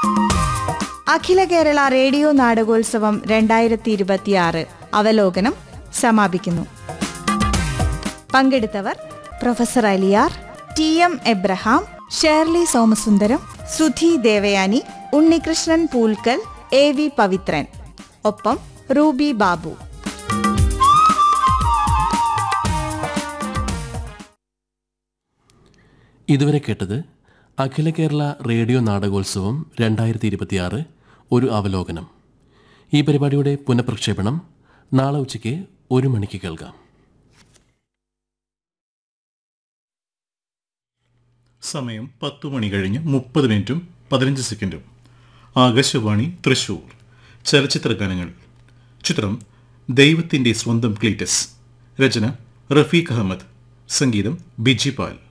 അഖില Kerala radio നാടകോത്സവം രണ്ടായിരത്തി ഇരുപത്തിയാറ് അവലോകനം സമാപിക്കുന്നു പങ്കെടുത്തവർ professor Aliyar T M Abraham Shirley Somasundaram Sudhi Devayani Unnikrishnan Poolkkal A V Pavithran ഒപ്പം റൂബി ബാബു ഇതുവരെ കേട്ടത് അഖില കേരള റേഡിയോ നാടകോത്സവം രണ്ടായിരത്തി ഇരുപത്തിയാറ് ഒരു അവലോകനം ഈ പരിപാടിയുടെ പുനഃപ്രക്ഷേപണം നാളെ ഉച്ചയ്ക്ക് ഒരു മണിക്ക് കേൾക്കാം സമയം പത്തു മണി കഴിഞ്ഞ് മുപ്പത് മിനിറ്റും പതിനഞ്ച് സെക്കൻഡും ആകാശവാണി തൃശൂർ ചലച്ചിത്ര ഗാനങ്ങൾ ചിത്രം ദൈവത്തിൻ്റെ സ്വന്തം ക്ലീറ്റസ് രചന റഫീഖ് അഹമ്മദ് സംഗീതം ബിജി പാൽ